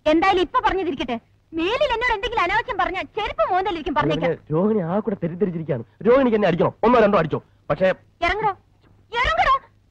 എന്തായാലും ഇപ്പൊ പറഞ്ഞതിരിക്കട്ടെ മേലിൽ എന്നോട് എന്തെങ്കിലും അനാവശ്യം പറഞ്ഞ ചെരുപ്പ് മോന്തലിരിക്കും പറഞ്ഞേക്കാം രോഹിണി ആ കൂടെ തെറ്റിദ്ധരിച്ചിരിക്കുകയാണ് രോഹിണിക്ക് എന്നെ അടിക്കണം ഒന്നോ രണ്ടോ അടിച്ചോ പക്ഷേ ഇറങ്ങടോ ഇറങ്ങടോ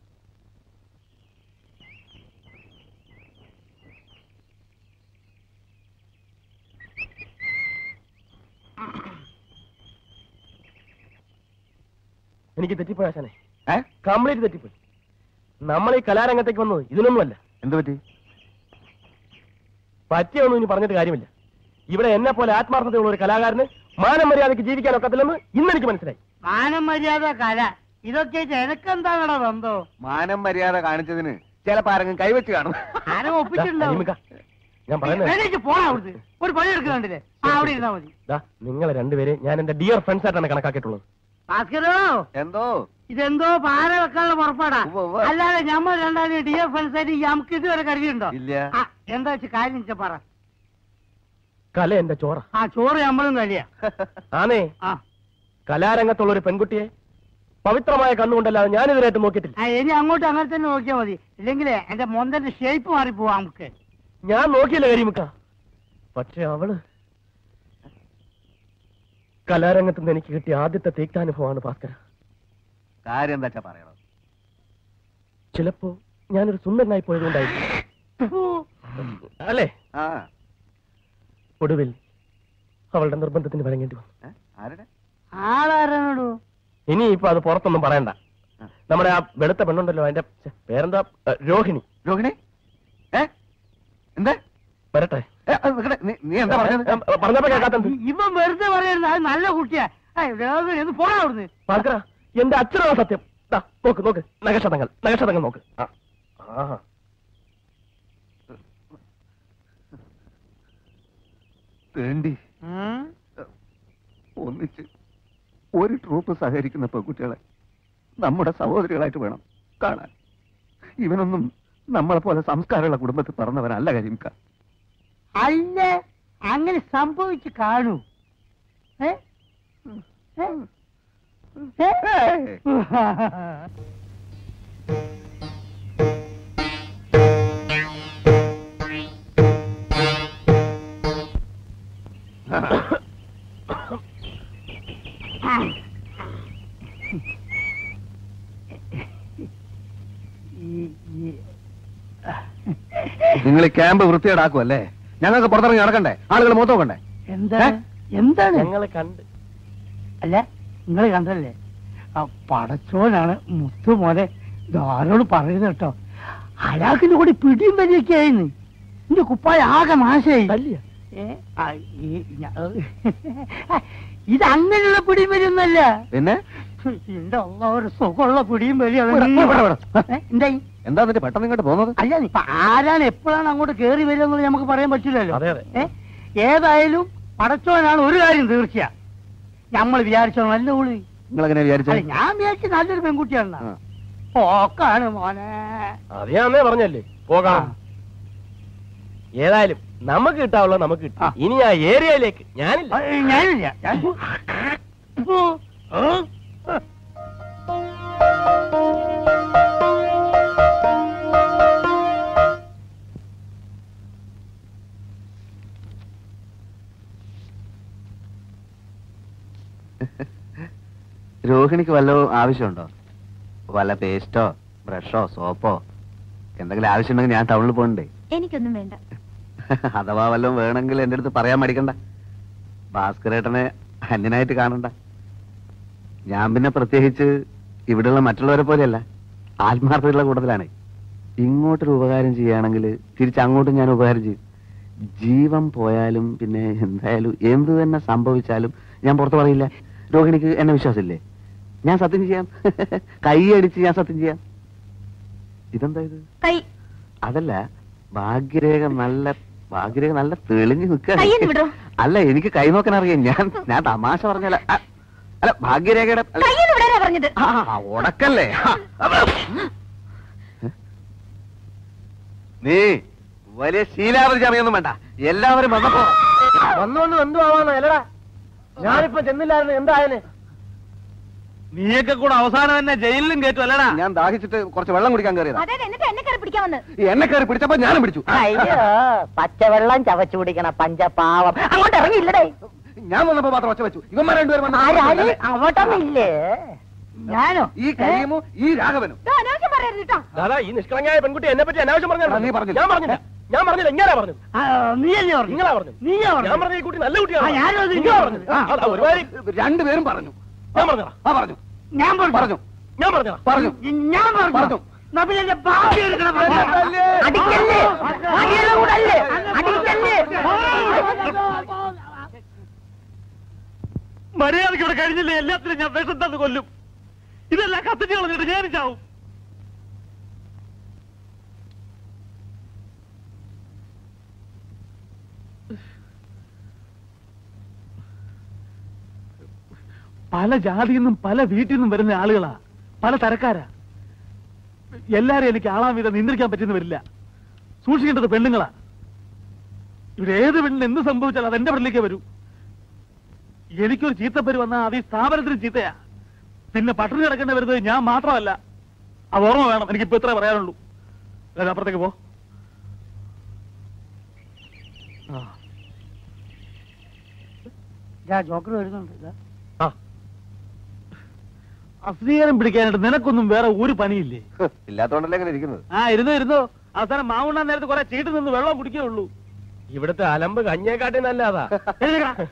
എനിക്ക് തെറ്റിപ്പോയി ആശാനെ കംപ്ലീറ്റ് തെറ്റിപ്പോയി നമ്മൾ ഈ കലാരംഗത്തേക്ക് വന്നത് ഇതിനൊന്നുമല്ല എന്ത് പറ്റി പറ്റിയൊന്നും ഇനി പറഞ്ഞിട്ട് കാര്യമില്ല ഇവിടെ എന്നെ പോലെ ആത്മാർത്ഥതയുള്ള ഒരു കലാകാരന് മാനം മര്യാദയ്ക്ക് ജീവിക്കാൻ ഒക്കത്തില്ലെന്ന് ഇന്ന് എനിക്ക് മനസ്സിലായി മാനം മര്യാദ കല ഇതൊക്കെ എനക്കെന്താണോ ബന്ധോ മാനം മര്യാദ കാണിച്ചതിന് ചിലപ്പോ ആരെങ്കിലും കൈവച്ച് കാണും ആരും ദാ, ഒപ്പിച്ചിട്ടുണ്ടാവും അനിമിക്ക, ഞാൻ പറയുന്നത് വേണേച്ച് പോണ അവിടുന്ന് ഒരു പണി എടുക്കുന്നുണ്ടല്ലേ ആ അവിടെ ഇരുന്നാ മതി ദാ, നിങ്ങളെ രണ്ടുപേരെ ഞാൻ എന്റെ ഡിയർ ഫ്രണ്ട്സ് ആയിട്ടാണ് കണക്കാക്കിയിട്ടുള്ളത് ഭാസ്കരോ എന്തോ ഇതെന്തോ പാര വെക്കാനുള്ള പുറപ്പാടാ ഉവ്വ് ഉവ്വ്. അല്ലാതെ ഞമ്മ രണ്ടാളും ഡിയർ ഫ്രണ്ട്സ് ആയിട്ട് നമുക്ക് ഇതുവരെ കരുതിയുണ്ടോ ഇല്ല ആ, എന്താ വെച്ച് കാര്യം വെച്ചാ പറ കല എന്റെ ചോറ ആ ചോറ് നമ്മളും കഴിയാ ആനേ ആ കലാരംഗത്തുള്ള ഒരു പെൺകുട്ടിയെ പവിത്രമായ കണ്ണുകൊണ്ടല്ലാതെ ഞാൻ ഇതിനായിട്ട് നോക്കിയിട്ടില്ല ആ, ഇനി അങ്ങോട്ട് അങ്ങനെ തന്നെ നോക്കിയാ മതി ഇല്ലെങ്കിലേ എന്റെ മൊന്തന്റെ ഷേപ്പ് മാറിപ്പോവാ നമുക്ക് ഞാൻ നോക്കിയില്ല കരിമുക്ക പക്ഷെ അവള് കലാരംഗത്ത് നിന്ന് എനിക്ക് കിട്ടിയ ആദ്യത്തെ തീക്താനുഭവമാണ് ഭാസ്കര കാര്യം എന്താ പറയണം ചിലപ്പോ ഞാനൊരു സുന്ദരനായി പോയതുകൊണ്ടായിരിക്കും അല്ലേ ആ ഒടുവിൽ അവളുടെ നിർബന്ധത്തിന് വഴങ്ങേണ്ടി വന്നു ഏ? ആരുടെ ആളാരാണോടു ഇനി ഇപ്പൊ അത് പുറത്തൊന്നും പറയണ്ട നമ്മുടെ ആ വെളുത്ത പെണ്ണുണ്ടല്ലോ അതിന്റെ ഛെ, പേരെന്താ ഏ, രോഹിണി രോഹിണി ഏ എന്താ വരട്ടെ ഏ, അത് നിക്കടെ. നീ- നീ എന്താ പറഞ്ഞത് ഏ, പറഞ്ഞപ്പോ കേൾക്കാത്തത് ഇവൻ വെറുതെ പറയുന്നത് അത് നല്ല കുട്ടിയാ ഒന്ന് പോണാ അവിടുന്ന് ഭാസ്കര എന്റെ അച്ഛനാണ് സത്യം ദാ, നോക്ക് നോക്ക് നഗക്ഷതങ്ങൾ നഗക്ഷതങ്ങൾ നോക്ക് ആ. ആഹാ. വേണ്ടി ഒന്നിച്ച് ഒരു ട്രൂപ്പ് സഹകരിക്കുന്ന പെൺകുട്ടികളെ നമ്മുടെ സഹോദരികളായിട്ട് വേണം കാണാൻ ഇവനൊന്നും നമ്മളെ പോലെ സംസ്കാരമുള്ള കുടുംബത്തിൽ പറഞ്ഞവനല്ല കരിമിക്ക അല്ല അങ്ങനെ സംഭവിച്ചു കാണൂ ഏ? ഏ? ഏ? ഈ- ഈ- നിങ്ങൾ ഈ ക്യാമ്പ് വൃത്തിയേടാക്കുമല്ലേ ഞങ്ങൾക്ക് പുറത്തിറങ്ങി നടക്കണ്ടേ ആളുകൾ മൊത്തം നോക്കണ്ടേ എന്താണ് എന്താണ് ഞങ്ങളെ കണ്ട് അല്ല നിങ്ങൾ കണ്ടല്ലേ ആ പടച്ചോനാണ് മുത്തു മോനെ ഇതാരോട് പറയുന്നത് കേട്ടോ അയാൾക്കിന്റെ കൂടി പിടിയും വലിയൊക്കെ ആയിന്ന് എന്റെ കുപ്പായ ആകെ നാശമായി തല്ലിയ ഏ? ആ, ഈ ഞ- ഇത് അങ്ങനെയുള്ള പിടിയും വലിയൊന്നല്ല പിന്നെ എന്റെ അള്ള ഒരു സുഖമുള്ള പിടിയും വലിയ ഇവിടെ, ഇവിടെ, ഇവിടെ. എന്തായി എന്താ എന്നിട്ട് പെട്ടെന്ന് ഇങ്ങോട്ട് പോകുന്നത് അല്ല ഇപ്പൊ ആരാണ് എപ്പോഴാണ് അങ്ങോട്ട് കേറി വരിക എന്നുള്ളത് നമുക്ക് പറയാൻ പറ്റില്ലല്ലോ അതെ, അതെ. ഏ? ഏതായാലും പടച്ചോനാണ് ഒരു കാര്യം തീർച്ചയാ നമ്മൾ വിചാരിച്ചോ നല്ല ഉള്ളി നിങ്ങൾ എങ്ങനെ വിചാരിച്ചു അല്ല ഞാൻ വിചാരിച്ച നല്ലൊരു പെൺകുട്ടിയാണ് ആ. പോക്കാണ് മോനെ അത് ഞാൻ അന്നേ പറഞ്ഞല്ലേ പോകാം ആ. ഏതായാലും നമുക്ക് കിട്ടാവുള്ള നമുക്ക് കിട്ടി ആ. ഇനി ആ ഏരിയയിലേക്ക് ഞാനില്ല ആ, ഞാനില്ല ഞാൻ- ഓ, ഓ. രോഹിണിക്ക് വല്ല ആവശ്യമുണ്ടോ വല്ല പേസ്റ്റോ ബ്രഷോ സോപ്പോ എന്തെങ്കിലും ആവശ്യമുണ്ടെങ്കിൽ ഞാൻ ടൗണിൽ പോകണ്ടേ എനിക്കൊന്നും വേണ്ട അഥവാ വല്ലതും വേണമെങ്കിൽ എന്റെ അടുത്ത് പറയാൻ മടിക്കണ്ട ഭാസ്കരേട്ടനെ അന്യനായിട്ട് കാണണ്ട ഞാൻ പിന്നെ പ്രത്യേകിച്ച് ഇവിടെയുള്ള മറ്റുള്ളവരെ പോലെയല്ല ആത്മാർത്ഥതയുള്ള കൂട്ടത്തിലാണ് ഇങ്ങോട്ടൊരു ഉപകാരം ചെയ്യുകയാണെങ്കിൽ തിരിച്ചങ്ങോട്ടും ഞാൻ ഉപകാരം ചെയ്യും ജീവൻ പോയാലും പിന്നെ എന്തായാലും എന്ത് തന്നെ സംഭവിച്ചാലും ഞാൻ പുറത്ത് പറയില്ല രോഹിണിക്ക് എന്നെ വിശ്വാസമില്ലേ ഞാൻ സത്യം ചെയ്യാം കൈ അടിച്ച് ഞാൻ സത്യം ചെയ്യാം ഇതെന്താ ഇത് കൈ അതല്ല ഭാഗ്യരേഖ നല്ല ഭാഗ്യരേഖ നല്ല തെളിഞ്ഞു കയ്യൊന്ന് വിടോ. നിൽക്കുക അല്ല എനിക്ക് കൈ നോക്കാൻ അറിയാം ഞാൻ ഞാൻ തമാശ പറഞ്ഞല്ല ആ, അല്ല ഭാഗ്യരേഖയുടെ അല്ല, കയ്യെന്ന് വിടാനാ പറഞ്ഞത് ആ, ആ, ഉടക്കല്ലേ ആ, നീ വലിയ ശീലാവധി ചമയൊന്നും വേണ്ട എല്ലാവരും വന്നപ്പോ വന്നു വന്ന് എന്തു ആവാന്ന് അല്ലടാ ഞാനിപ്പോ ചെന്നില്ലായിരുന്നു എന്തായനെ നീയൊക്കെ കൂടെ അവസാനം തന്നെ ജയിലിലും കയറ്റും അല്ലടാ ഞാൻ ദാഹിച്ചിട്ട് കുറച്ച് വെള്ളം കുടിക്കാൻ കയറിയതാ അതെ എന്നിട്ട് എന്നെ കയറി പിടിക്കാൻ വന്ന് ഈ എന്നെ കയറി പിടിച്ചപ്പോ ഞാനും പിടിച്ചു അയ്യോ പച്ചവെള്ളം ചവച്ചു കുടിക്കണ പഞ്ചപാവം അങ്ങോട്ട് ഇറങ്ങിയില്ലടേ ഞാൻ വന്നപ്പോ മാത്രം ഒച്ച വെച്ചു ഇവന്മാർ രണ്ടുപേരും ആരാര് വന്നു അങ്ങോട്ടൊന്നില്ലേ ഞാനോ ഈ കരീമും ഈ രാഘവനും ദാ, അനാവശ്യം പറയരുത് കേട്ടോ ദാദാ ഈ നിഷ്കളങ്കയായ പെൺകുട്ടി എന്നെ പറ്റി അനാവശ്യം ആ, നീ പറഞ്ഞു പറഞ്ഞില്ല. ഞാൻ പറഞ്ഞില്ല ഞാൻ പറഞ്ഞില്ല ഇങ്ങനെ പറഞ്ഞത് ആ, നീയല്ലേ പറഞ്ഞു നിങ്ങളാ പറഞ്ഞത് നീയാ ഞാൻ പറഞ്ഞു പറഞ്ഞ ഈ കുട്ടി നല്ല കുട്ടിയാണ് ആ, ഞാനും അത് നിങ്ങളാ പറഞ്ഞത് ആ. അതാ, ഒരുമാതിരി രണ്ടുപേരും പറഞ്ഞു ഞാൻ പറഞ്ഞതാ ആ പറഞ്ഞു ഞാൻ പറഞ്ഞു പറഞ്ഞു ഞാൻ പറഞ്ഞതാ പറഞ്ഞു ഞാൻ പറഞ്ഞു പറഞ്ഞു. എന്നാ പിന്നെ എന്റെ ഭാവി എടുക്കണം അടിക്കല്ലേ അടിയുടെ കൂടല്ലേ അടിക്കല്ലേ മര്യാദയ്ക്ക് ഇവിടെ കഴിഞ്ഞില്ലേ എല്ലാത്തിനും ഞാൻ വിഷം തന്ന് കൊല്ലും ഇതെല്ലാം കത്തിച്ച് കളഞ്ഞിട്ട് ഞാൻ ചാവും പല ജാതിയിൽ നിന്നും പല വീട്ടിൽ നിന്നും വരുന്ന ആളുകളാ പല തരക്കാരാ എല്ലാരും എനിക്ക് ആളാം വീതം നിയന്ത്രിക്കാൻ പറ്റുന്ന വരില്ല സൂക്ഷിക്കേണ്ടത് പെണ്ണുങ്ങളാ ഇവിടെ ഏത് പെണ്ണിന് എന്ത് സംഭവിച്ചാലും അത് എന്റെ പെണ്ണിലേക്ക് വരൂ എനിക്കൊരു ചീത്തപ്പേര് വന്നാൽ അത് ഈ സ്ഥാപനത്തിന് ചീത്തയാ പിന്നെ പട്ടിണി കിടക്കേണ്ടി വരുന്നത് ഞാൻ മാത്രമല്ല അത് ഓർമ്മ വേണം എനിക്കിപ്പോ ഇത്രേ പറയാനുള്ളൂ അതായത് അപ്പുറത്തേക്ക് പോ ആ. ജോക്കർ വരുന്നുണ്ട് ഇതാ. ആ അസ്വീകാരം പിടിക്കാനായിട്ട് നിനക്കൊന്നും വേറെ ഒരു പണിയില്ലേ ഇല്ലാത്തോണ്ടല്ലേ ഇങ്ങനെ ഇരിക്കുന്നത് ആ ഇരുന്നു ഇരുന്നു അവസാനം മാവുണ്ണാൻ നേരത്ത് കുറെ ചീട്ട് നിന്ന് വെള്ളം കുടിക്കുകയുള്ളൂ ഇവിടുത്തെ അലമ്പ് കഞ്ഞേക്കാട്ടി നല്ലതാ എഴുന്നേൽക്കടാ.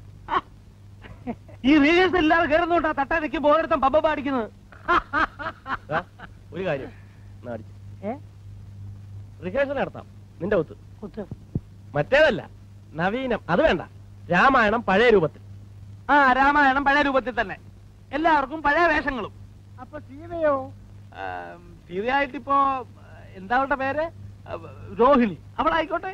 ഈ റീൽസ് ഇല്ലാതെ കയറുന്നോണ്ടാ തട്ടാ നിൽക്കുമ്പോ ഓരോരുത്തൻ പമ്പ പാടിക്കുന്നത് ദാ, ഒരു കാര്യം എന്നാ അടിച്ച്. ഏ? റിഹേഴ്സൽ നടത്താം നിന്റെ ഒത്ത് കുത്ത്. മറ്റേതല്ല നവീനം അത് വേണ്ട രാമായണം പഴയ രൂപത്തിൽ ആ രാമായണം പഴയ രൂപത്തിൽ തന്നെ എല്ലാവർക്കും പഴയ വേഷങ്ങളും അപ്പൊ സീതയോ തീർച്ചയായിട്ടിപ്പോ എന്താ അവളുടെ പേര് ആ, രോഹിണി അവളായിക്കോട്ടെ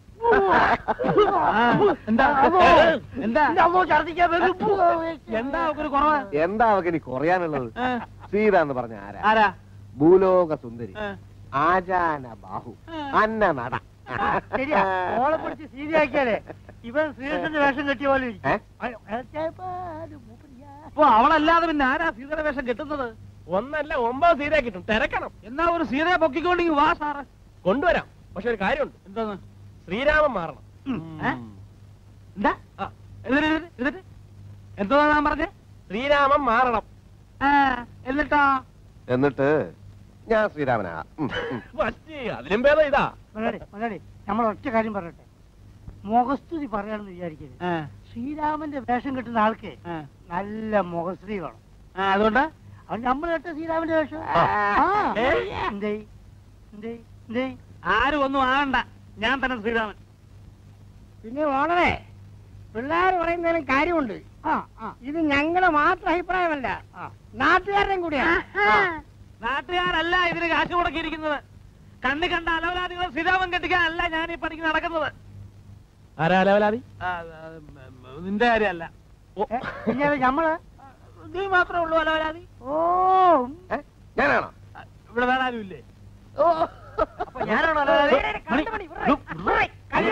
ആ, എന്താ എന്താ എന്റെ അമ്മോ ഛർദ്ദിക്കാൻ വരും. എന്താ ഒരു കുറവ് എന്താ അവക്ക് ഇനി കുറയാനുള്ളത് ആ, സീത എന്ന് പറഞ്ഞ ആരാ ആരാ ഭൂലോക സുന്ദരി ആ, ആചാന ബാഹു അന്ന നട ശരിയാ ഓളെ പിടിച്ച് സീതയാക്കിയാലേ ഇവൻ ശ്രീകൃഷ്ണന്റെ വേഷം കെട്ടിയ പോലെ ഇരിക്കും. ഏ? അയ്യോ, ഏച്ചായപ്പാ, അത് മൂപ്പരിയാ. അപ്പൊ അവളല്ലാതെ പിന്നെ ആരാ സീതയുടെ വേഷം കെട്ടുന്നത് ഒന്നല്ല ഒമ്പത് സീതയെ കിട്ടും തിരക്കണം എന്നാ ഒരു സീതയെ പൊക്കിക്കൊണ്ടെങ്കിൽ വാ സാറ് കൊണ്ടുവരാം പക്ഷെ ഒരു കാര്യമുണ്ട് എന്താന്ന് ശ്രീരാമൻ മാറണം ഏ? എന്താ ആ, എന്നിട്ട് എന്നിട്ട് എന്നിട്ട് എന്തോ ഞാൻ പറഞ്ഞേ ശ്രീരാമൻ മാറണം ആ, എന്നിട്ടോ എന്നിട്ട് ഞാൻ ശ്രീരാമനാ ഉം, ഉം. പക്ഷേ അതിലും ഭേദം ഇതാ മലയാളി മലയാളി നമ്മൾ ഒറ്റ കാര്യം പറയട്ടെ മുഖസ്തുതി പറയാണെന്ന് വിചാരിക്കരുത് ആ, ശ്രീരാമന്റെ വേഷം കിട്ടുന്ന ആൾക്ക് ആ. നല്ല മുഖസ്ത്രീ വേണം ആ, അതുകൊണ്ട് അവൻ നമ്മൾ കേട്ട ശ്രീരാമന്റെ വേഷം ആ. ആ. ഏ? എന്തേ എന്തേ എന്തേ ആരും ഒന്നും ആകണ്ട ഞാൻ തന്നെ ശ്രീരാമൻ പിന്നെ വളരെ പിള്ളേർ പറയുന്നതിലും കാര്യമുണ്ട് ആ ആ ഇത് ഞങ്ങളുടെ മാത്രം അഭിപ്രായമല്ല നാട്ടുകാരുടെയും കൂടിയാണ് നാട്ടുകാരല്ല ഇതിന് കാശ് മുടക്കിയിരിക്കുന്നത് കണ്ണി കണ്ട അലവലാദികളെ ശ്രീരാമൻ കെട്ടിക്കാനല്ല ഞാൻ ഈ പണിക്ക് നടക്കുന്നത് ആരാ ലെവലാതി ആ, ആ, ഉം, നിന്റെ കാര്യമല്ല ഓ ഏ, പിന്നെ അത് നമ്മള് നീ മാത്രമേ ഉള്ളൂ അലവലാതി ഓ ഏ? ഞാനാണോ ആ, ഇവിടെ വേറെ ആരും ഇല്ലേ അപ്പൊ ഞാനാണോ അലവലാതി? മണി, ലുപ്, ലുപ്.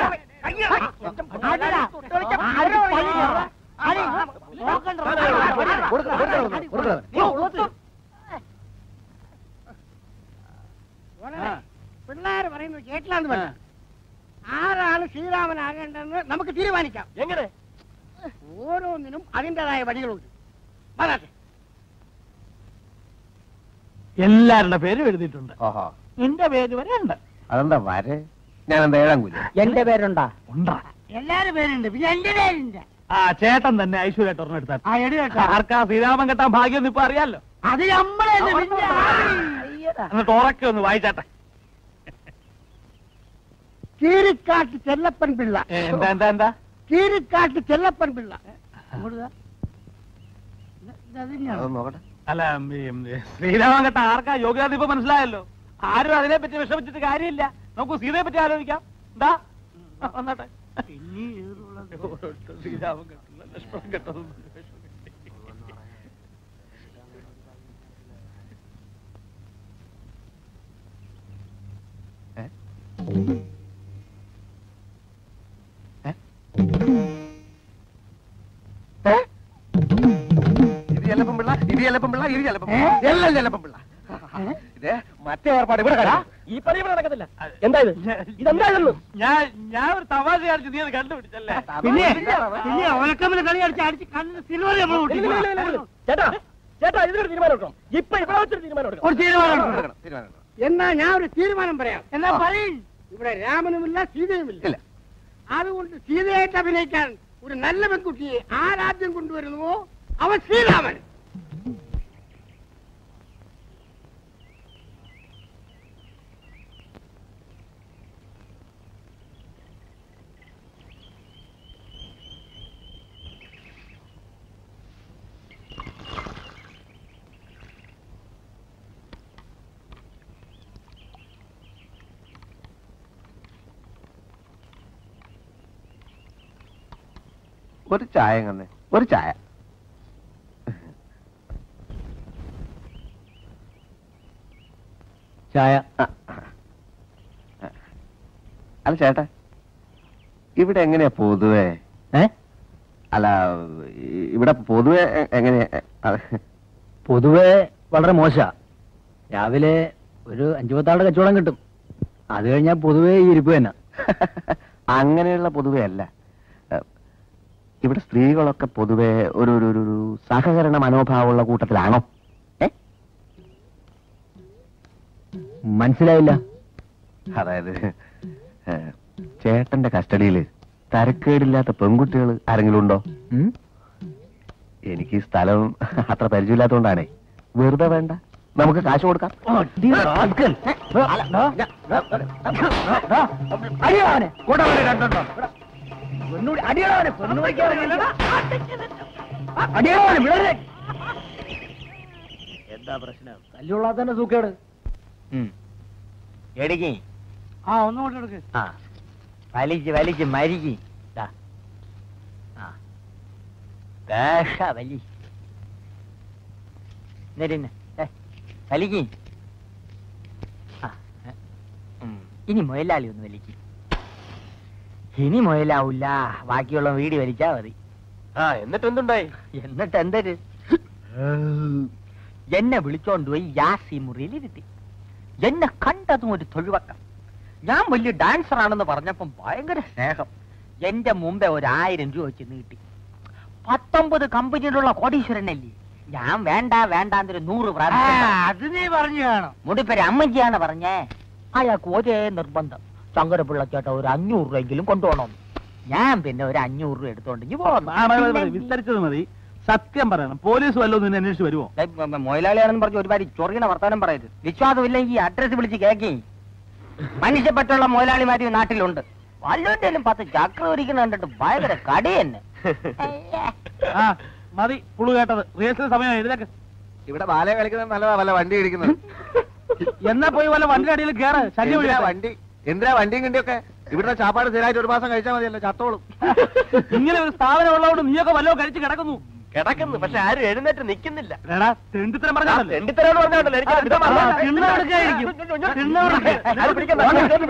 അടിടാ. അടി പയ്യെ. അടി. നോക്കണ്ട. കൊടുക്കണം, കൊടുക്കണം, കൊടുക്കണം. നീ ഉള്ളത്ത്. ആ, പിള്ളേർ പറയുന്നത് കേട്ടില്ലാന്ന് ആ. പറഞ്ഞു ആരാണ് ശ്രീരാമനാകേണ്ടതെന്ന് നമുക്ക് തീരുമാനിക്കാം എങ്ങനെ ഓരോന്നിനും അതിൻ്റെതായ വഴികളുണ്ട് വരാട്ടെ എല്ലാവരുടെ പേരും എഴുതിയിട്ടുണ്ട് ഓഹോ നിന്റെ പേര് വരെ ഉണ്ട് അതെന്താ വരെ ഞാൻ എന്താ ഏഴാം കൂലി എന്റെ പേരുണ്ടാ ഉണ്ടാ എല്ലാരും പേരുണ്ട് പിന്നെ എന്റെ പേരുണ്ട് ആ ചേട്ടൻ തന്നെ ഐശ്വര്യ ടൊർണം എടുത്താൽ ആ എടി കേട്ടോ ആർക്കാ ശ്രീരാമൻ കെട്ടാൻ ഭാഗ്യം ഇപ്പൊ അറിയാലോ അത് നമ്മളല്ലേ പിന്നെ എന്നിട്ട് ഉറക്കെ ഒന്ന് വായിച്ചാട്ടെ കീരിക്കാട്ട് ചെല്ലപ്പൻ പിള്ള ഏ, എന്താ എന്താ എന്താ കീരിക്കാട്ട് ചെല്ലപ്പൻ പിള്ള ഇങ്ങോട്ട് വാ. ഇത് ഇത് അത് തന്നെയാണോ? അതൊന്ന് നോക്കട്ടെ അല്ല ഈ, ഉം, ശ്രീരാമൻ കെട്ടാൻ ആർക്കാ യോഗ്യത ഇപ്പൊ മനസ്സിലായല്ലോ ആരും അതിനെ പറ്റി വിഷമിച്ചിട്ട് കാര്യമില്ല നമുക്ക് സീതയെ പറ്റി ആലോചിക്കാം എന്താ ആ, വന്നാട്ടെ പിന്നെ ഇതിലുള്ളത്. ശ്രീരാമൻ കെട്ടുന്ന ലക്ഷ്മണൻ കെട്ടുന്ന ഇത് ചെല്ലപ്പം പിള്ള ഇത് ചെല്ലപ്പം പിള്ള ഇരി ചെല്ലപ്പം എല്ലാം ചെല്ലപ്പം പിള്ള ഇത് മറ്റേ ഏർപ്പാട് ഇവിടെ കാണിക്കും. ഈ പണി ഇവിടെ നടക്കത്തില്ല എന്താ ഇത് ഇതെന്താ ഇതെന്ന് ഞാൻ ഞാൻ ഒരു തമാശ കാണിച്ചു നീ അത് കണ്ടുപിടിച്ചല്ലേ പിന്നെ പിന്നെ ഓലക്കമ്മിൽ കളി അടിച്ച് അടിച്ച് കണ്ണിന് സിൽവർ നമ്മൾ ഇല്ല, ഇല്ല, ഇല്ല, ഇല്ല, ഇല്ല. ചേട്ടാ ചേട്ടാ ഇതിനൊരു തീരുമാനം എടുക്കണം ഇപ്പൊ ഇവിടെ വെച്ചൊരു തീരുമാനം എടുക്കണം ഒരു തീരുമാനം എടുക്കണം, തീരുമാനം എടുക്കണം. എന്നാ ഞാൻ ഒരു തീരുമാനം പറയാം എന്നാ പറയും ഇവിടെ രാമനുമില്ല സീതയുമില്ല ഇല്ല അതുകൊണ്ട് സീതയായിട്ട് അഭിനയിക്കാൻ ഒരു നല്ല പെൺകുട്ടിയെ ആരാദ്യം കൊണ്ടുവരുന്നുവോ അവൻ ശ്രീരാമൻ ഒരു ചായ കന്നെ ഒരു ചായ ചായ അല്ല ചേട്ടാ ഇവിടെ എങ്ങനെയാ പൊതുവേ ഏ അല്ല ഈ- ഇവിടെ പൊതുവെ എ- എങ്ങനെയാ അത് പൊതുവെ വളരെ മോശ രാവിലെ ഒരു അഞ്ചു പത്താളുടെ കച്ചവടം കിട്ടും അത് കഴിഞ്ഞാൽ പൊതുവെ ഈ ഇരിപ്പ് തന്നെ അങ്ങനെയുള്ള പൊതുവെ അല്ല ഏ, ഇവിടെ സ്ത്രീകളൊക്കെ പൊതുവെ ഒരു ഒരു ഒരു- ഒരു സഹകരണ മനോഭാവമുള്ള കൂട്ടത്തിലാണോ ഏ മനസ്സിലായില്ല അതായത് ഏ, ചേട്ടന്റെ കസ്റ്റഡിയിൽ തരക്കേടില്ലാത്ത പെൺകുട്ടികൾ ആരെങ്കിലും ഉണ്ടോ ഉം? എനിക്ക് ഈ സ്ഥലം അത്ര പരിചയമില്ലാത്തതുകൊണ്ടാണേ വെറുതെ വേണ്ട നമുക്ക് കാശ് കൊടുക്കാം അടി റാസ്കൽ. ദാ, ദാ, ദാ, അടിയോ അവനെ. പെണ്ണുപിടി- അടിയോ അവനെ. പെണ്ണ് പിടിക്കാൻ ഇറങ്ങിയല്ലടാ. അടിയോ അവനെ, വിടരുത്. എന്താ പ്രശ്നം തല്ലുള്ള തന്നെ സൂക്കേട് എടിക്ക് ആ ഒന്നുകൂടെ എടുക്ക് ആ വലിച്ച് വലിച്ച് മരിക്ക് ദാ. ആ വേഷ വലി എന്നിട്ടിന്നെ വലിക്ക് ആ ഏ. ഉം. ഇനി മുയലാളി ഒന്ന് വലിക്ക് ഇനി മുയലാവൂല ബാക്കിയുള്ള വീടി വലിച്ചാ മതി ആ എന്നിട്ട് എന്തുണ്ടായി എന്നിട്ട് എന്തൊരു എന്നെ വിളിച്ചോണ്ട് പോയി യാസി മുറിയിൽ ഇരുത്തി എന്നെ കണ്ടതും ഒരു തൊഴിവക്കം ഞാൻ വലിയ ഡാൻസർ ആണെന്ന് പറഞ്ഞപ്പം ഭയങ്കര സ്നേഹം എന്റെ മുമ്പേ ഒരു ആയിരം രൂപ വെച്ച് നീട്ടി പത്തൊമ്പത് കമ്പനിയിലുള്ള കോടീശ്വരനല്ലേ ഞാൻ വേണ്ട വേണ്ടാന്നൊരു നൂറ് ആ, പ്രാവശ്യം അത് നീ പറഞ്ഞു കാണും മുടിപ്പേര് അമ്മജിയാണ് പറഞ്ഞേ അയാൾക്ക് ഒരേ നിർബന്ധം ശങ്കരപിള്ള ചേട്ട ഒരു അഞ്ഞൂറ് രൂപയെങ്കിലും കൊണ്ടുപോകണം ഞാൻ പിന്നെ ഒരു അഞ്ഞൂറ് രൂപ എടുത്തോണ്ടെങ്കിൽ ആ, മതി, മതി, മതി. വിസ്തരിച്ചത് മതി സത്യം പറയണം പോലീസ് വല്ലതും നിന്നെ അന്വേഷിച്ച് വരുമോ മൊയിലാളിയാണെന്ന് പറഞ്ഞ് ഒരുപാട് ചൊറിയണ വർത്താനം പറയരുത് വിശ്വാസമില്ലെങ്കിൽ അഡ്രസ് വിളിച്ച് കേക്കി മനുഷ്യപ്പെട്ടുള്ള മൊയിലാളിമാര് ഈ നാട്ടിലുണ്ട് വല്ലവന്റെയും പത്ത് ചക്ര ഒരിക്കുന്ന കണ്ടിട്ട് ഭയങ്കര കടി തന്നെ ആ മതി പുളു കേട്ടത് റിഹേഴ്സൽ സമയം എഴുതേക്ക് ഇവിടെ ബാല കളിക്കുന്നത് നല്ലതാ വല്ല വണ്ടി ഇടിക്കുന്നത് എന്നാ പോയി വല്ല വണ്ടി അടിയിൽ കയറ് ശല്യം എന്തിനാ ഒഴിയാ വണ്ടി എന്തിനാ വണ്ടിയും കിണ്ടിയൊക്കെ ഇവിടുത്തെ ചാപ്പാട് സ്ഥിരമായിട്ട് ഒരു മാസം കഴിച്ചാൽ മതിയല്ലോ ചത്തോളും ഇങ്ങനെ ഒരു സ്ഥാപനം ഉള്ളതുകൊണ്ട് നീയൊക്കെ വല്ലോ കഴിച്ച് കിടക്കുന്നു കിടക്കുന്നു പക്ഷെ ആരും എഴുന്നേറ്റ് നിൽക്കുന്നില്ല എടാ തെണ്ടിത്തരം പറഞ്ഞാലേ രണ്ടിത്തരോട് പറഞ്ഞോണ്ടല്ലോ എനിക്ക് അർത്ഥം ആ, അറിയില്ല. തിണ്ണെടുക്കായിരിക്കും. തിണ്ണെടുക്ക. ആരും പിടിക്കണ്ട.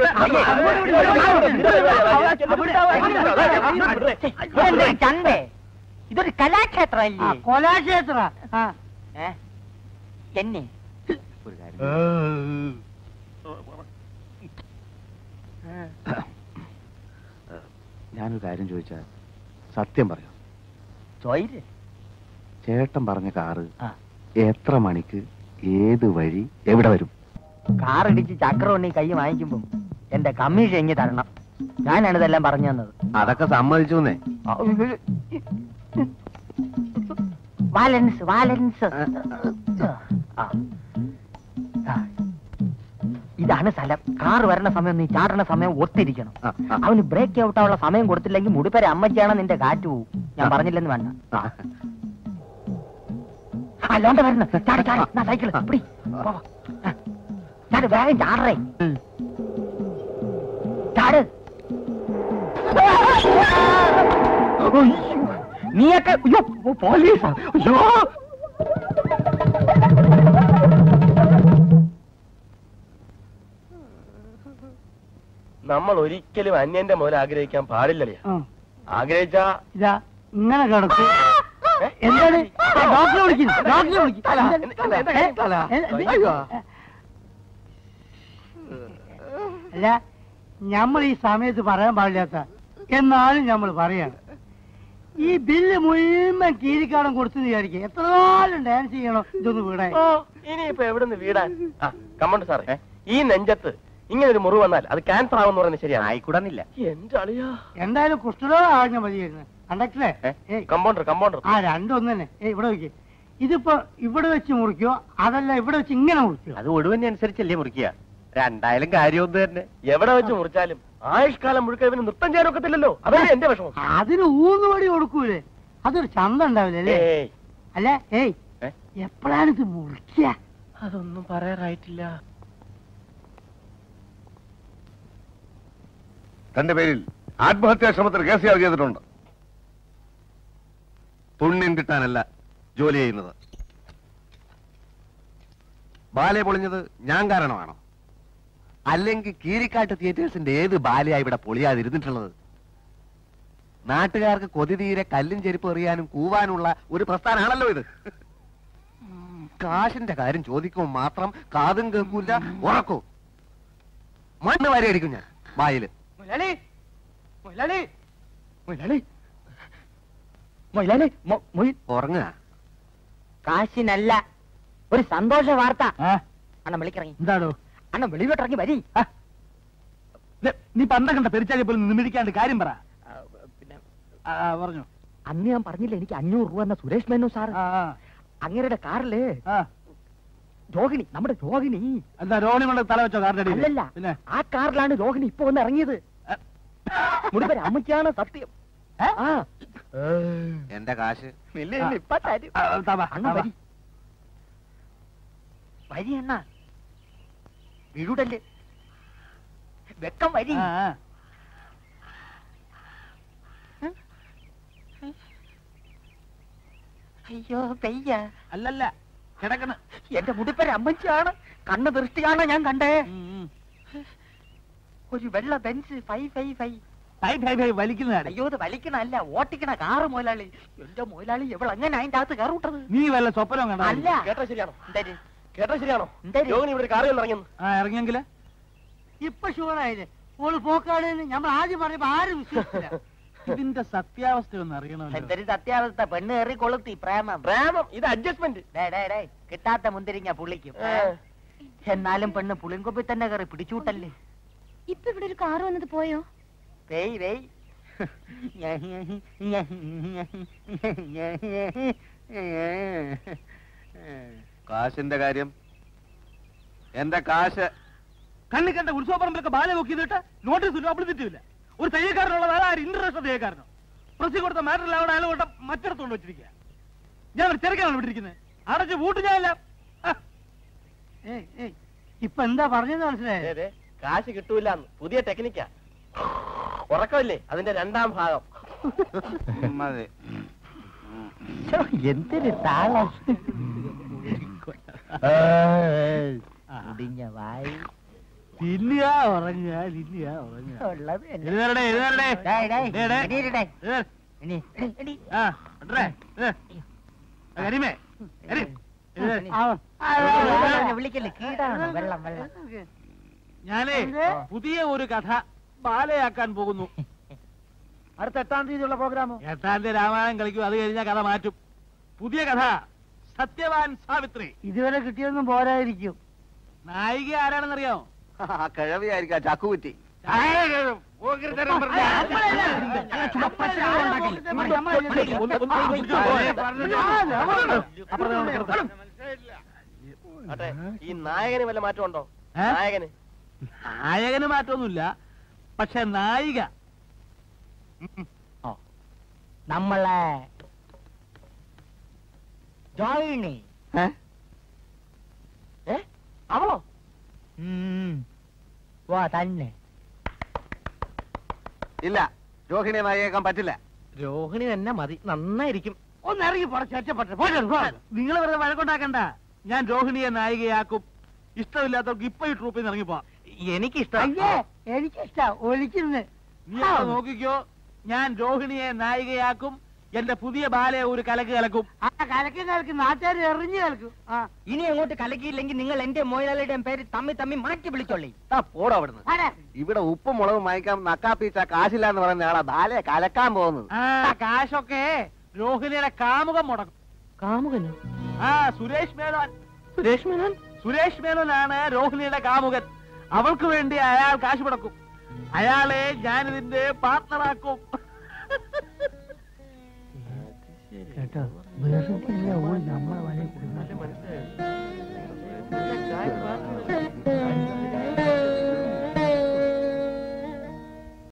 ഇതെന്തൊരു ചന്തേ ഇതൊരു കലാക്ഷേത്രം ആ, അല്ലേ കൊലാക്ഷേത്ര ആ ഏ? എന്നെ ഒരു കാര്യം ഞാനൊരു കാര്യം ചോദിച്ചാൽ സത്യം പറയൂ ചോയിര് ചേട്ടൻ പറഞ്ഞ കാറ് ആ. എത്ര മണിക്ക് ഏത് വഴി എവിടെ വരും കാറിടിച്ച് ചക്രം ഉണ്ണി കൈ വാങ്ങിക്കുമ്പോ എന്റെ കമ്മീഷൻ എങ്ങി തരണം ഞാനാണ് ഇതെല്ലാം പറഞ്ഞു തന്നത് അതൊക്കെ സമ്മതിച്ചു വാലൻസ് വാലൻസ് ആ. ആ. ഇതാണ് സ്ഥലം കാർ വരണ സമയം നീ ചാടണ സമയം ഒത്തിരിക്കണം അവന് ബ്രേക്ക് ഔട്ടാനുള്ള സമയം കൊടുത്തില്ലെങ്കിൽ മുടിപ്പരെ അമ്മയ്ക്കാണ് നിന്റെ കാറ്റ് പോവും ഞാൻ പറഞ്ഞില്ലെന്ന് വേണ്ട അല്ലോണ്ട് വരണം ചാടി ചാടി നാ സൈക്കിൾ പിടി പോ. ആ. ചാട് വേഗം ചാടറേ ചാട് നീയൊക്കെ അയ്യോ പോലീസാ അയ്യോ നമ്മൾ ഒരിക്കലും അന്യന്റെ മുതൽ ആഗ്രഹിക്കാൻ പാടില്ലല്ലേ ആ. ആഗ്രഹിച്ചാ ഇതാ ഇങ്ങനെ കിടക്കും ഏ? എന്താണ് ആ, ഡോക്ടറെ വിളിക്കുന്നു ഡോക്ടറെ വിളിക്കുന്നു അല്ല, എന്താണ്? എന്താ- എന്താ കാര്യം? അല്ല, എന്ത്- അയ്യോ. അല്ല നമ്മൾ ഈ സമയത്ത് പറയാൻ പാടില്ലാത്ത എന്നാലും നമ്മൾ പറയാണ് ഈ ബില്ല് മുഴുവൻ കീരിക്കാടം കൊടുത്തു വിചാരിക്കുക എത്ര കാലം ഡാൻസ് ചെയ്യണം ഇതൊന്ന് വീടാൻ ഓ ഇനിയിപ്പോ എവിടുന്ന് വീടാൻ ആ കമ്മണ്ട് സാറേ ഈ നെഞ്ചത്ത് ഇങ്ങനെ ഒരു മുറിവ് വന്നാൽ അത് ക്യാൻസർ ആവുമെന്ന് പറയുന്നത് ശരിയാണ് ആയിക്കൂടന്നില്ല എന്റെ അളിയാ എന്തായാലും കുഷ്ഠരോഗം ആകെ മതിയായിരുന്നു കണ്ടക്ടറെ ഏയ് കമ്പൗണ്ടർ കമ്പൗണ്ടർ ആ രണ്ടൊന്നു തന്നെ ഏയ് ഇവിടെ നോക്കി ഇതിപ്പോ ഇവിടെ വെച്ച് മുറിക്കോ അതല്ല ഇവിടെ വെച്ച് ഇങ്ങനെ മുറിക്കോ അത് ഒഴിവിനെ അനുസരിച്ചല്ലേ മുറിക്കുക രണ്ടായാലും കാര്യം ഒന്ന് തന്നെ എവിടെ വെച്ച് മുറിച്ചാലും ആയുഷ്കാലം മുഴുക്ക ഇവന് നൃത്തം ചെയ്യാൻ ഒക്കത്തില്ലല്ലോ അതല്ലേ എന്റെ വിഷമം അതിന് ഊന്നുവടി കൊടുക്കൂലേ അതൊരു ചന്ത ഉണ്ടാവില്ല അല്ലേ ഏയ് അല്ല ഏയ് ഏ? എപ്പോഴാണ് ഇത് മുറിക്കുക അതൊന്നും പറയാറായിട്ടില്ല തന്റെ പേരിൽ ആത്മഹത്യാ ശ്രമത്തിന് കേസ് ചാർജ് ചെയ്തിട്ടുണ്ട് പുണ്യം കിട്ടാനല്ല ജോലി ചെയ്യുന്നത് ബാലെ പൊളിഞ്ഞത് ഞാൻ കാരണമാണോ അല്ലെങ്കിൽ കീരിക്കാട്ട് തിയേറ്റേഴ്സിന്റെ ഏത് ബാലയാ ഇവിടെ പൊളിയാതിരുന്നിട്ടുള്ളത് നാട്ടുകാർക്ക് കൊതി തീരെ കല്ലും ചെരുപ്പ് എറിയാനും കൂവാനുള്ള ഒരു പ്രസ്ഥാനമാണല്ലോ ഇത് ഉം, കാശിന്റെ കാര്യം ചോദിക്കുമ്പോൾ മാത്രം കാതും കേൾക്കൂല ഉറക്കൂ മണ്ണ് വരെ അടിക്കും ഞാൻ വായില് മൊയ്ലാളി മൊയ്ലാളി മൊയ്ലാളി മൊയ്ലാളി മൊ- മൊയ് ഉറങ്ങുക കാശിനല്ല ഒരു സന്തോഷ വാർത്ത ആ, അണ്ണൻ വിളിക്കിറങ്ങി എന്താടോ അണ്ണൻ വെളിവിട്ടിറങ്ങി വരി ദേ, നീ പന്തം കണ്ട പെരിച്ചാലിയെ പോലും നിമിരിക്കാണ്ട് കാര്യം പറ ആ, പിന്നെ ആ, ആ, പറഞ്ഞു അന്ന് ഞാൻ പറഞ്ഞില്ല എനിക്ക് അഞ്ഞൂറ് രൂപ എന്ന സുരേഷ് മേനു സാർ ആ, ആ, അങ്ങേരുടെ കാറില് ആ. രോഹിണി നമ്മുടെ രോഹിണി എന്താ രോഹിണി കൊണ്ട് തല വെച്ചോ കാറിന്റെ അടിയിൽ? അല്ലല്ല പിന്നെ ആ കാറിലാണ് രോഹിണി ഇപ്പൊ വന്ന് ഇറങ്ങിയത് മുടിപ്പര അമ്മയ്ക്കാണ് സത്യം ആ എന്റെ കാശ് ഇല്ല, ഇല്ല, ഇപ്പൊ തരും. ആ, താ വാ, അണ്ണ താ വാ. വരി വരി അണ്ണ വീടല്ലേ വെക്കം വരി ആ, ആ. അയ്യോ പെയ്യ അല്ലല്ല കിടക്കണ് എന്റെ മുടിപ്പര അമ്മച്ചിയാണ് കണ്ണ് ദൃഷ്ടിയാണ് ഞാൻ കണ്ടേ ഉം, ഉം. ഒരു വെള്ള ബെഞ്ച് ഫൈ ഫൈ ഫൈ ഹൈ, ഹൈ, ഹൈ, വലിക്കുന്നതാണ് അയ്യോ ഇത് വലിക്കണല്ല ഓട്ടിക്കണ കാറ് മുതലാളി എന്റെ മുതലാളി എവൾ അങ്ങനെ അതിന്റെ അകത്ത് കയറൂട്ടത് നീ വല്ല സ്വപ്നം കണ്ട അല്ല കേട്ടോ ശരിയാണോ എന്തായാലും കേട്ടോ ശരിയാണോ എന്തായാലും രോഹിണി ഇവിടെ കാറിൽ നിന്ന് ഇറങ്ങിയെന്ന് ആ ഇറങ്ങിയെങ്കില് ഇപ്പൊ ഷുവറായില്ലേ ഓള് പോക്കാണ് നമ്മൾ ആദ്യം പറയുമ്പോ ആരും വിശ്വസിച്ചില്ല ഇതിന്റെ സത്യാവസ്ഥ ഒന്ന് അറിയണമല്ലോ എന്തൊരു സത്യാവസ്ഥ പെണ്ണ് കയറി കൊളുത്തി പ്രേമം പ്രേമം ഇത് അഡ്ജസ്റ്റ്മെന്റ് ഡേ ഡേ ഡേ കിട്ടാത്ത മുന്തിരിങ്ങ പുള്ളിക്കും എന്നാലും പെണ്ണ് പുളിങ്കൊപ്പി തന്നെ കയറി പിടിച്ചൂട്ടല്ലേ ഇപ്പൊ ഇവിടെ ഒരു കാറ് വന്നത് പോയോ വെയ് വെയ് കാശിന്റെ കാര്യം എന്റെ കാശ് കണ്ണി കണ്ട ഉത്സവപ്പറമ്പിലൊക്കെ ബാല നോക്കിയിട്ട് നോട്ടീസ് പബ്ലിസിറ്റിയില്ല ഒരു തയ്യക്കാരനുള്ളത് ആര് ഇന്റർനാഷണൽ തയ്യക്കാരനോ പ്രസി കൊടുത്ത മാറ്ററിൽ അവിടെ അയാൾ കൊണ്ട മറ്റിടത്തോണ്ട് വെച്ചിരിക്കുക ഞാൻ ഒരു തിരക്കാണ് വിട്ടിരിക്കുന്നത് അടച്ച് പൂട്ട് ഞാനില്ല ആ, ഏയ് ഏയ് ഇപ്പൊ എന്താ പറഞ്ഞത് മനസ്സിലായേ അതെ കാശ് കിട്ടൂലെന്ന് പുതിയ ടെക്നിക്കാ ഉറക്കമില്ലേ അതിന്റെ രണ്ടാം ഭാഗം മതി എന്തൊരു താളം മുടിഞ്ഞ വായി തിന്നുക ഉറങ്ങുക തിന്നുക ഉറങ്ങുക ഉള്ളത് തന്നെ. എഴുതരടേ എഴുതരടേ ഡേയ്, ഡേയ്, ഡേ, ഡേ. എണീരടേ. എഴുതേരെ. എണീ, എണീ, എണീ. ആ ഇടറേ, എഴുതേ. ആ, കരീമേ കരീം, എഴുതേ. ആളെ വിളിക്കല്ലേ കീടാണ് വെള്ളം വെള്ളം ഞാനേ പുതിയ ഒരു കഥ ബാലയാക്കാൻ പോകുന്നു അടുത്ത എട്ടാം തീയതിയുള്ള പ്രോഗ്രാമോ എട്ടാം തീയതി രാമായണം കളിക്കും അത് കഴിഞ്ഞാൽ കഥ മാറ്റും പുതിയ കഥ സത്യവാൻ സാവിത്രി ഇതുവരെ കിട്ടിയൊന്നും പോരായിരിക്കും നായിക ആരാണെന്നറിയാമോ ആ കിഴവിയായിരിക്കാം ചക്കുകുറ്റി അതെ ഈ നായകന് വല്ല മാറ്റം ഉണ്ടോ ഏ? നായകന് നായകന് മാറ്റമൊന്നുമില്ല പക്ഷെ നായിക നമ്മളെ ജോയിനി ഏ അവളോ വാ തന്നെ ഇല്ല രോഹിണിയെ നായികേക്കാൻ പറ്റില്ല രോഹിണി തന്നെ മതി നന്നായിരിക്കും ഒന്ന് ഇറങ്ങി പടച്ചപ്പെട്ടെ നിങ്ങൾ വെറുതെ വഴക്കുണ്ടാക്കണ്ട ഞാൻ രോഹിണിയെ നായികയാക്കും ഇഷ്ടമില്ലാത്തവർക്ക് ഇപ്പൊ ഈ ട്രൂപ്പിൽ നിന്ന് ഇറങ്ങിപ്പോ എനിക്കിഷ്ടം അയ്യേ എനിക്കിഷ്ട ഒലിക്കുന്നു നീ അവിടെ നോക്കിക്കോ ഞാൻ രോഹിണിയെ നായികയാക്കും എന്റെ പുതിയ ബാലെ ഒരു കലക്ക് കലക്കും ആ കലക്കി കലക്കി നാട്ടുകാർ എറിഞ്ഞു കലക്കും ആ ഇനി അങ്ങോട്ട് കലക്കിയില്ലെങ്കിൽ നിങ്ങൾ എന്റെ മോയിലാളിയുടെയും പേര് തമ്മി തമ്മി മാറ്റി വിളിച്ചോളി താ പോടാ അവിടുന്ന് ആരെ? ഇവിടെ ഉപ്പും മുളകും വാങ്ങിക്കാൻ നക്കാപ്പീച്ച കാശില്ല എന്ന് പറയുന്ന ആളാ ബാലെ കലക്കാൻ പോകുന്നത് ആ കാശൊക്കെ രോഹിണിയുടെ കാമുകം മുടക്കും കാമുകനോ ആ സുരേഷ് മേനോൻ സുരേഷ് മേനോൻ സുരേഷ് മേനോനാണ് രോഹിണിയുടെ കാമുകൻ അവൾക്ക് വേണ്ടി അയാൾ കാശ് മുടക്കും അയാളെ ഞാനിതിന്റെ പാർട്ണറാക്കും കേട്ടോ വെറുതെ ഓൾ നമ്മളെ വലയിൽ കുടുങ്ങാൻ